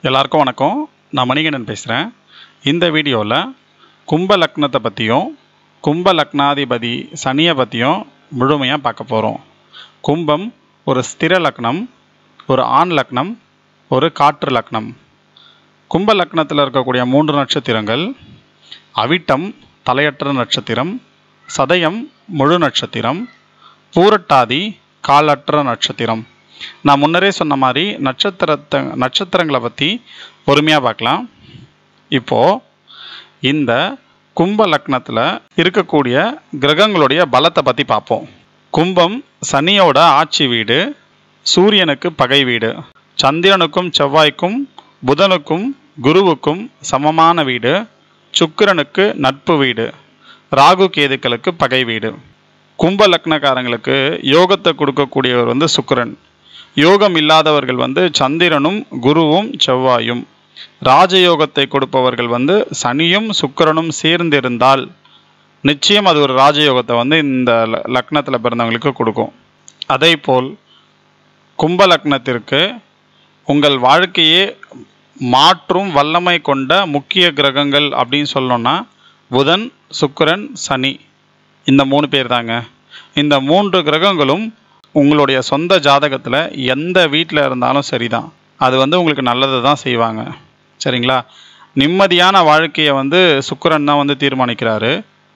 எல்லாருக்கும் வணக்கம் நான் மணிகண்டன் பேசுகிறேன் இந்த வீடியோவில் கும்ப லக்னத்தை பற்றியும் கும்ப லக்னாதிபதி சனியை பற்றியும் முழுமையாக பார்க்க போகிறோம் கும்பம் ஒரு ஸ்திர லக்னம் ஒரு ஆண் லக்னம் ஒரு காற்று லக்னம் கும்ப லக்னத்தில் இருக்கக்கூடிய மூன்று நட்சத்திரங்கள் அவிட்டம் தலையற்ற நட்சத்திரம் சதயம் முழு நட்சத்திரம் பூரட்டாதி காலற்ற நட்சத்திரம் நான் முன்னரே சொன்ன மாதிரி நட்சத்திரத்தை நட்சத்திரங்களை பற்றி பொறுமையாக பார்க்கலாம் இப்போது இந்த கும்ப லக்னத்தில் இருக்கக்கூடிய கிரகங்களுடைய பலத்தை பற்றி பார்ப்போம் கும்பம் சனியோட ஆட்சி வீடு சூரியனுக்கு பகை வீடு சந்திரனுக்கும் செவ்வாய்க்கும் புதனுக்கும் குருவுக்கும் சமமான வீடு சுக்கிரனுக்கு நட்பு வீடு ராகு கேதுக்களுக்கு பகை வீடு கும்ப லக்னக்காரங்களுக்கு யோகத்தை கொடுக்கக்கூடியவர் வந்து சுக்கிரன் யோகம் இல்லாதவர்கள் வந்து சந்திரனும் குருவும் செவ்வாயும் ராஜயோகத்தை கொடுப்பவர்கள் வந்து சனியும் சுக்கிரனும் சேர்ந்திருந்தால் நிச்சயம் அது ஒரு ராஜயோகத்தை வந்து இந்த ல- லக்னத்துல பிறந்தவங்களுக்கு கொடுக்கும் அதே போல் கும்ப லக்னத்திற்கு உங்கள் வாழ்க்கையே மாற்றும் வல்லமை கொண்ட முக்கிய கிரகங்கள் அப்படின்னு சொல்லணும்னா புதன் சுக்கிரன் சனி இந்த மூணு பேர் தாங்க இந்த மூன்று கிரகங்களும் உங்களுடைய சொந்த ஜாதகத்தில் எந்த வீட்டில் இருந்தாலும் சரிதான் அது வந்து உங்களுக்கு நல்லதை தான் செய்வாங்க சரிங்களா நிம்மதியான வாழ்க்கையை வந்து சுக்கிரன் தான் வந்து தீர்மானிக்கிறாரு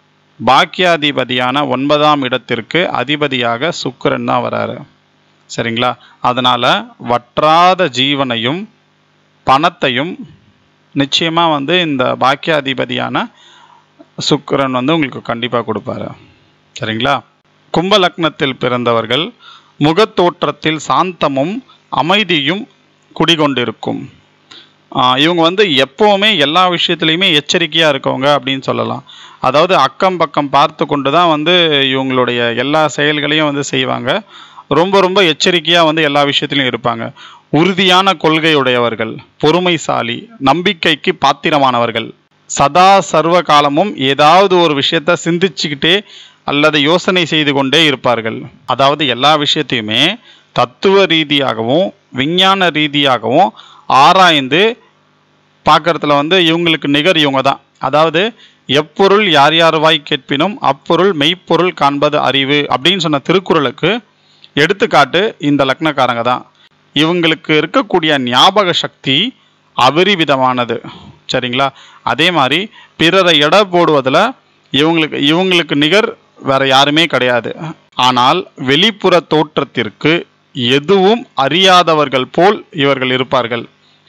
பாக்கியாதிபதியான ஒன்பதாம் இடத்திற்கு அதிபதியாக சுக்கிரன் தான் வராரு சரிங்களா அதனால் வற்றாத ஜீவனையும் பணத்தையும் நிச்சயமாக வந்து இந்த பாக்கியாதிபதியான சுக்கிரன் வந்து உங்களுக்கு கண்டிப்பாக கொடுப்பாரு சரிங்களா கும்ப லக்னத்தில் பிறந்தவர்கள் முகத்தோற்றத்தில் சாந்தமும் அமைதியும் குடிகொண்டிருக்கும் ஆஹ் இவங்க வந்து எப்போவுமே எல்லா விஷயத்துலையுமே எச்சரிக்கையாக இருக்கவங்க அப்படின்னு சொல்லலாம் அதாவது அக்கம் பக்கம் பார்த்து கொண்டு தான் வந்து இவங்களுடைய எல்லா செயல்களையும் வந்து செய்வாங்க ரொம்ப ரொம்ப எச்சரிக்கையாக வந்து எல்லா விஷயத்திலையும் இருப்பாங்க உறுதியான கொள்கையுடையவர்கள் பொறுமைசாலி நம்பிக்கைக்கு பாத்திரமானவர்கள் சதா சர்வ காலமும் ஏதாவது ஒரு விஷயத்த சிந்திச்சுக்கிட்டே அல்லது யோசனை செய்து கொண்டே இருப்பார்கள் அதாவது எல்லா விஷயத்தையுமே தத்துவ ரீதியாகவும் விஞ்ஞான ரீதியாகவும் ஆராய்ந்து பார்க்கறதுல வந்து இவங்களுக்கு நிகர் இவங்க தான் அதாவது எப்பொருள் யார் யார் வாய் கேட்பினும் அப்பொருள் மெய்ப்பொருள் காண்பது அறிவு அப்படின்னு சொன்ன திருக்குறளுக்கு எடுத்துக்காட்டு இந்த லக்னக்காரங்க தான் இவங்களுக்கு இருக்கக்கூடிய ஞாபக சக்தி அபரிவிதமானது சரிங்களா அதே மாதிரி பிறரை எடை போடுவதில் இவங்களுக்கு இவங்களுக்கு நிகர் வேற யாருமே கிடையாது ஆனால் வெளிப்புற தோற்றத்திற்கு எதுவும் அறியாதவர்கள் போல் இவர்கள் இருப்பார்கள்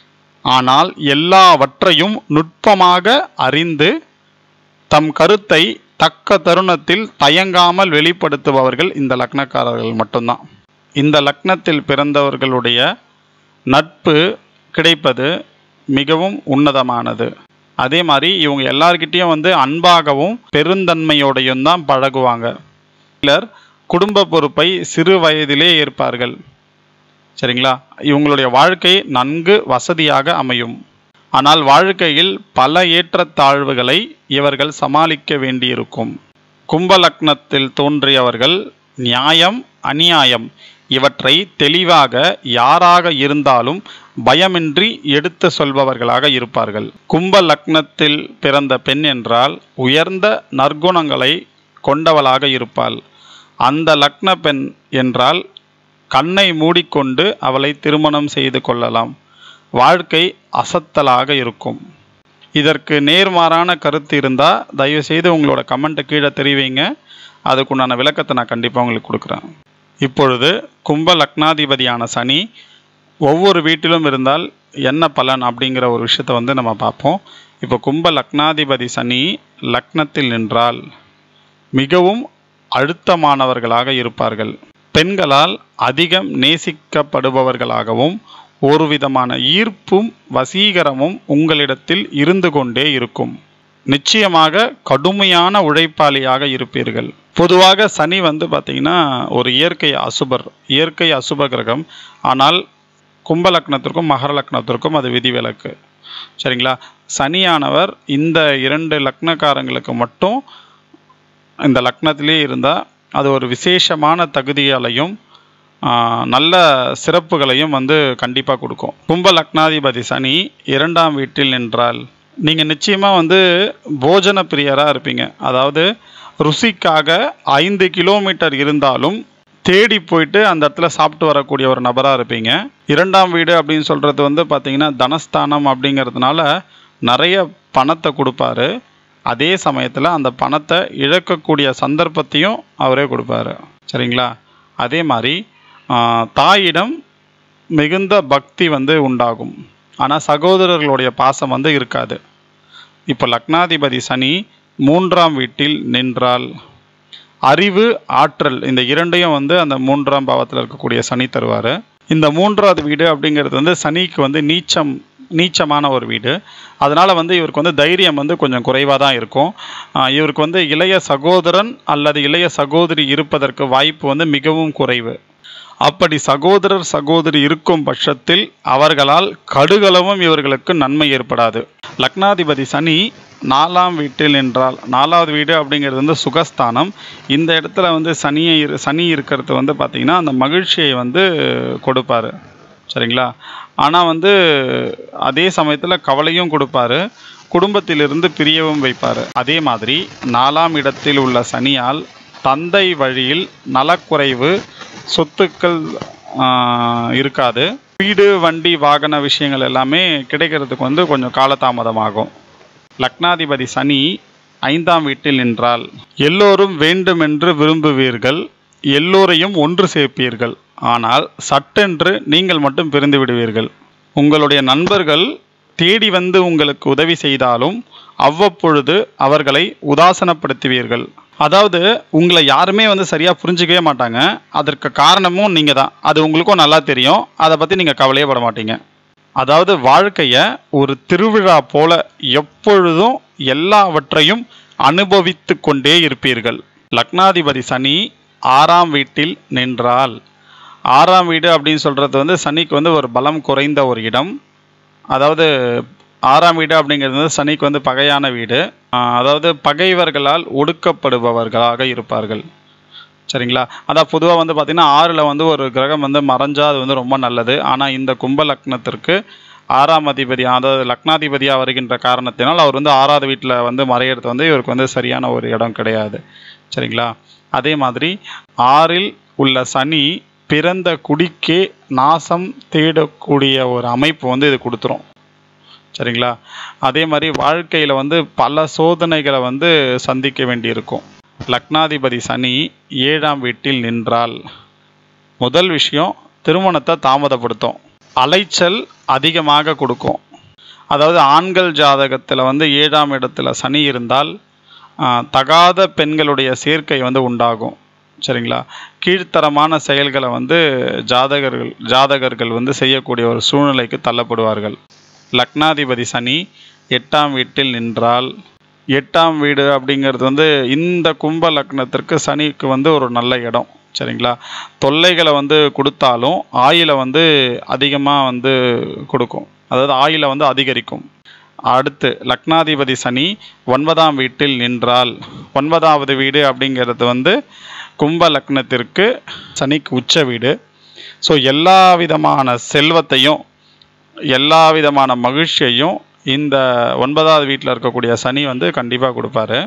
ஆனால் எல்லாவற்றையும் நுட்பமாக அறிந்து தம் கருத்தை தக்க தருணத்தில் தயங்காமல் வெளிப்படுத்துபவர்கள் இந்த லக்னக்காரர்கள் மட்டும்தான் இந்த லக்னத்தில் பிறந்தவர்களுடைய நட்பு கிடைப்பது மிகவும் உன்னதமானது அதே மாதிரி இவங்க எல்லார்கிட்டயும் வந்து அன்பாகவும் பெருந்தன்மையோடையும் தான் பழகுவாங்க சிலர் குடும்ப பொறுப்பை சிறு வயதிலே ஏற்பார்கள் சரிங்களா இவங்களுடைய வாழ்க்கை நன்கு வசதியாக அமையும் ஆனால் வாழ்க்கையில் பல ஏற்றத்தாழ்வுகளை இவர்கள் சமாளிக்க வேண்டியிருக்கும் கும்ப லக்னத்தில் தோன்றியவர்கள் நியாயம் அநியாயம் இவற்றை தெளிவாக யாராக இருந்தாலும் பயமின்றி எடுத்து சொல்பவர்களாக இருப்பார்கள் கும்ப லக்னத்தில் பிறந்த பெண் என்றால் உயர்ந்த நற்குணங்களை கொண்டவளாக இருப்பாள் அந்த லக்ன பெண் என்றால் கண்ணை மூடிக்கொண்டு அவளை திருமணம் செய்து கொள்ளலாம் வாழ்க்கை அசத்தலாக இருக்கும் இதற்கு நேர்மாறான கருத்து இருந்தால் தயவுசெய்து உங்களோட கமெண்ட்டை கீழே தெரிவிங்க அதுக்குண்டான விளக்கத்தை நான் கண்டிப்பாக உங்களுக்கு கொடுக்குறேன் இப்பொழுது கும்ப லக்னாதிபதியான சனி ஒவ்வொரு வீட்டிலும் இருந்தால் என்ன பலன் அப்படிங்கிற ஒரு விஷயத்தை வந்து நம்ம பார்ப்போம் இப்போ கும்ப லக்னாதிபதி சனி லக்னத்தில் நின்றால் மிகவும் அழுத்தமானவர்களாக இருப்பார்கள் பெண்களால் அதிகம் நேசிக்கப்படுபவர்களாகவும் ஒரு விதமான ஈர்ப்பும் வசீகரமும் உங்களிடத்தில் இருந்து கொண்டே இருக்கும் நிச்சயமாக கடுமையான உழைப்பாளியாக இருப்பீர்கள் பொதுவாக சனி வந்து பார்த்தீங்கன்னா ஒரு இயற்கை அசுபர் இயற்கை அசுப கிரகம் ஆனால் கும்ப லக்னத்திற்கும் மகர லக்னத்திற்கும் அது விதிவிலக்கு சரிங்களா சனியானவர் இந்த இரண்டு லக்னக்காரங்களுக்கு மட்டும் இந்த லக்னத்திலே இருந்தால் அது ஒரு விசேஷமான தகுதிகளையும் ஆஹ், நல்ல சிறப்புகளையும் வந்து கண்டிப்பாக கொடுக்கும் கும்ப லக்னாதிபதி சனி இரண்டாம் வீட்டில் நின்றால் நீங்கள் நிச்சயமாக வந்து போஜன பிரியராக இருப்பீங்க அதாவது ருசிக்காக ஐந்து கிலோமீட்டர் இருந்தாலும் தேடி போயிட்டு அந்த இடத்துல சாப்பிட்டு வரக்கூடிய ஒரு நபராக இருப்பீங்க இரண்டாம் வீடு அப்படின்னு சொல்கிறது வந்து பார்த்தீங்கன்னா தனஸ்தானம் அப்படிங்கிறதுனால நிறைய பணத்தை கொடுப்பாரு அதே சமயத்தில் அந்த பணத்தை இழக்கக்கூடிய சந்தர்ப்பத்தையும் அவரே கொடுப்பாரு சரிங்களா அதே மாதிரி ஆஹ், தாயிடம் மிகுந்த பக்தி வந்து உண்டாகும் ஆனால் சகோதரர்களுடைய பாசம் வந்து இருக்காது இப்போ லக்னாதிபதி சனி மூன்றாம் வீட்டில் நின்றால் அறிவு ஆற்றல் இந்த இரண்டையும் வந்து அந்த மூன்றாம் பாவத்தில் இருக்கக்கூடிய சனி தருவார் இந்த மூன்றாவது வீடு அப்படிங்கிறது வந்து சனிக்கு வந்து நீச்சம் நீச்சமான ஒரு வீடு அதனால் வந்து இவருக்கு வந்து தைரியம் வந்து கொஞ்சம் குறைவாக தான் இருக்கும் ஆஹ் இவருக்கு வந்து இளைய சகோதரன் அல்லது இளைய சகோதரி இருப்பதற்கு வாய்ப்பு வந்து மிகவும் குறைவு அப்படி சகோதரர் சகோதரி இருக்கும் பட்சத்தில் அவர்களால் கடுகளவும் இவர்களுக்கு நன்மை ஏற்படாது லக்னாதிபதி சனி நாலாம் வீட்டில் என்றால் நாலாவது வீடு அப்படிங்கிறது வந்து சுகஸ்தானம் இந்த இடத்துல வந்து சனியை இரு- சனி இருக்கிறது வந்து பார்த்திங்கன்னா அந்த மகிழ்ச்சியை வந்து கொடுப்பாரு சரிங்களா ஆனால் வந்து அதே சமயத்தில் கவலையும் கொடுப்பாரு குடும்பத்திலிருந்து பிரியவும் வைப்பார் அதே மாதிரி நாலாம் இடத்தில் உள்ள சனியால் தந்தை வழியில் நலக்குறைவு சொத்துக்கள் ஆஹ், இருக்காது வீடு வண்டி வாகன விஷயங்கள் எல்லாமே கிடைக்கிறதுக்கு வந்து கொஞ்சம் காலதாமதமாகும் லக்னாதிபதி சனி ஐந்தாம் வீட்டில் நின்றால் எல்லோரும் வேண்டுமென்று விரும்புவீர்கள் எல்லோரையும் ஒன்று சேர்ப்பீர்கள் ஆனால் சட்டென்று நீங்கள் மட்டும் பிரிந்து விடுவீர்கள் உங்களுடைய நண்பர்கள் தேடி வந்து உங்களுக்கு உதவி செய்தாலும் அவ்வப்பொழுது அவர்களை உதாசனப்படுத்துவீர்கள் அதாவது உங்களை யாருமே வந்து சரியாக புரிஞ்சுக்கவே மாட்டாங்க அதற்கு காரணமும் நீங்கள் தான் அது உங்களுக்கும் நல்லா தெரியும் அதை பற்றி நீங்கள் கவலையே பட மாட்டீங்க அதாவது வாழ்க்கையை ஒரு திருவிழா போல எப்பொழுதும் எல்லாவற்றையும் அனுபவித்து கொண்டே இருப்பீர்கள் லக்னாதிபதி சனி ஆறாம் வீட்டில் நின்றால் ஆறாம் வீடு அப்படின்னு சொல்கிறது வந்து சனிக்கு வந்து ஒரு பலம் குறைந்த ஒரு இடம் அதாவது ஆறாம் வீடு அப்படிங்கிறது வந்து சனிக்கு வந்து பகையான வீடு ஆஹ் அதாவது பகைவர்களால் ஒடுக்கப்படுபவர்களாக இருப்பார்கள் சரிங்களா அதான் பொதுவாக வந்து பார்த்திங்கன்னா ஆறில் வந்து ஒரு கிரகம் வந்து மறைஞ்சா அது வந்து ரொம்ப நல்லது ஆனால் இந்த கும்ப லக்னத்திற்கு ஆறாம் அதிபதி அதாவது லக்னாதிபதியாக வருகின்ற காரணத்தினால் அவர் வந்து ஆறாவது வீட்டில் வந்து மறையிறது வந்து இவருக்கு வந்து சரியான ஒரு இடம் கிடையாது சரிங்களா அதே மாதிரி ஆறில் உள்ள சனி பிறந்த குடிக்கே நாசம் தேடக்கூடிய ஒரு அமைப்பு வந்து இது கொடுத்துரும் சரிங்களா அதே மாதிரி வாழ்க்கையில் வந்து பல சோதனைகளை வந்து சந்திக்க வேண்டியிருக்கும் லக்னாதிபதி சனி ஏழாம் வீட்டில் நின்றால் முதல் விஷயம் திருமணத்தை தாமதப்படுத்தும் அலைச்சல் அதிகமாக கொடுக்கும் அதாவது ஆண்கள் ஜாதகத்தில் வந்து ஏழாம் இடத்துல சனி இருந்தால் ஆஹ், தகாத பெண்களுடைய சேர்க்கை வந்து உண்டாகும் சரிங்களா கீழ்த்தரமான செயல்களை வந்து ஜாதகர்கள் ஜாதகர்கள் வந்து செய்யக்கூடிய ஒரு சூழ்நிலைக்கு தள்ளப்படுவார்கள் லக்னாதிபதி சனி எட்டாம் வீட்டில் நின்றால் எட்டாம் வீடு அப்படிங்கிறது வந்து இந்த கும்ப லக்னத்திற்கு சனிக்கு வந்து ஒரு நல்ல இடம் சரிங்களா தொல்லைகளை வந்து கொடுத்தாலும் ஆயிலை வந்து அதிகமாக வந்து கொடுக்கும் அதாவது ஆயிலை வந்து அதிகரிக்கும் அடுத்து லக்னாதிபதி சனி ஒன்பதாம் வீட்டில் நின்றால் ஒன்பதாவது வீடு அப்படிங்கிறது வந்து கும்ப லக்னத்திற்கு சனிக்கு உச்ச வீடு ஸோ எல்லா விதமான செல்வத்தையும் எல்லா விதமான மகிழ்ச்சியையும் இந்த ஒன்பதாவது வீட்டில் இருக்கக்கூடிய சனி வந்து கண்டிப்பாக கொடுப்பாரு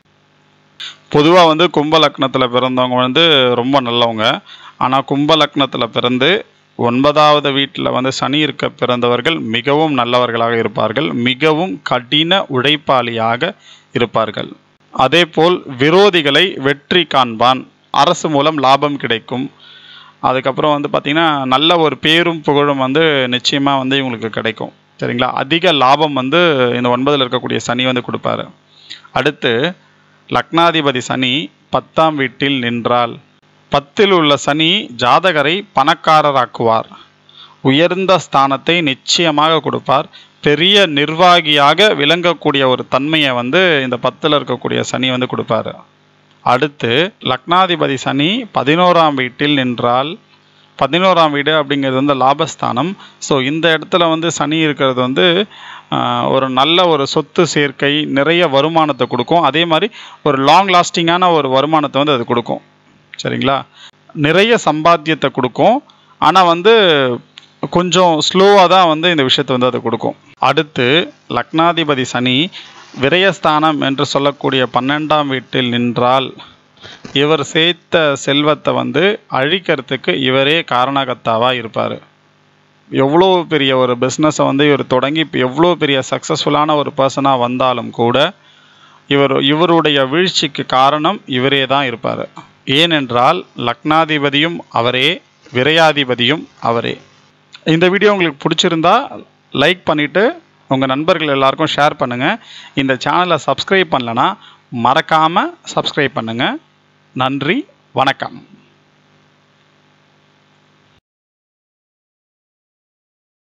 பொதுவாக வந்து கும்ப லக்னத்தில் பிறந்தவங்க வந்து ரொம்ப நல்லவங்க ஆனால் கும்ப லக்னத்தில் பிறந்து ஒன்பதாவது வீட்டில் வந்து சனி இருக்க பிறந்தவர்கள் மிகவும் நல்லவர்களாக இருப்பார்கள் மிகவும் கடின உழைப்பாளியாக இருப்பார்கள் அதேபோல் விரோதிகளை வெற்றி காண்பான் அரசு மூலம் லாபம் கிடைக்கும் அதுக்கப்புறம் வந்து பார்த்திங்கன்னா நல்ல ஒரு பேரும் புகழும் வந்து நிச்சயமாக வந்து இவங்களுக்கு கிடைக்கும் சரிங்களா அதிக லாபம் வந்து இந்த ஒன்பதில் இருக்கக்கூடிய சனி வந்து கொடுப்பாரு அடுத்து லக்னாதிபதி சனி பத்தாம் வீட்டில் நின்றால் பத்தில் உள்ள சனி ஜாதகரை பணக்காரராக்குவார் உயர்ந்த ஸ்தானத்தை நிச்சயமாக கொடுப்பார் பெரிய நிர்வாகியாக விளங்கக்கூடிய ஒரு தன்மையை வந்து இந்த பத்தில் இருக்கக்கூடிய சனி வந்து கொடுப்பாரு அடுத்து லக்னாதிபதி சனி பதினோராம் வீட்டில் நின்றால் பதினோராம் வீடு அப்படிங்கிறது வந்து லாபஸ்தானம் ஸோ இந்த இடத்துல வந்து சனி இருக்கிறது வந்து ஆஹ், ஒரு நல்ல ஒரு சொத்து சேர்க்கை நிறைய வருமானத்தை கொடுக்கும் அதே மாதிரி ஒரு லாங் லாஸ்டிங்கான ஒரு வருமானத்தை வந்து அது கொடுக்கும் சரிங்களா நிறைய சம்பாத்தியத்தை கொடுக்கும் ஆனால் வந்து கொஞ்சம் ஸ்லோவாக தான் வந்து இந்த விஷயத்தை வந்து அது கொடுக்கும் அடுத்து லக்னாதிபதி சனி விரயஸ்தானம் என்று சொல்லக்கூடிய பன்னெண்டாம் வீட்டில் நின்றால் இவர் சேர்த்த செல்வத்தை வந்து அழிக்கிறதுக்கு இவரே காரணகர்த்தாவாக இருப்பார் எவ்வளோ பெரிய ஒரு பிஸ்னஸை வந்து இவர் தொடங்கி இப்போ எவ்வளோ பெரிய சக்ஸஸ்ஃபுல்லான ஒரு பர்சனாக வந்தாலும் கூட இவர் இவருடைய வீழ்ச்சிக்கு காரணம் இவரே தான் இருப்பார் ஏனென்றால் லக்னாதிபதியும் அவரே விரையாதிபதியும் அவரே இந்த வீடியோ உங்களுக்கு பிடிச்சிருந்தா லைக் பண்ணிவிட்டு உங்கள் நண்பர்கள் எல்லாருக்கும் ஷேர் பண்ணுங்கள் இந்த சேனலை சப்ஸ்கிரைப் பண்ணலனா மறக்காமல் சப்ஸ்கிரைப் பண்ணுங்கள் நன்றி வணக்கம்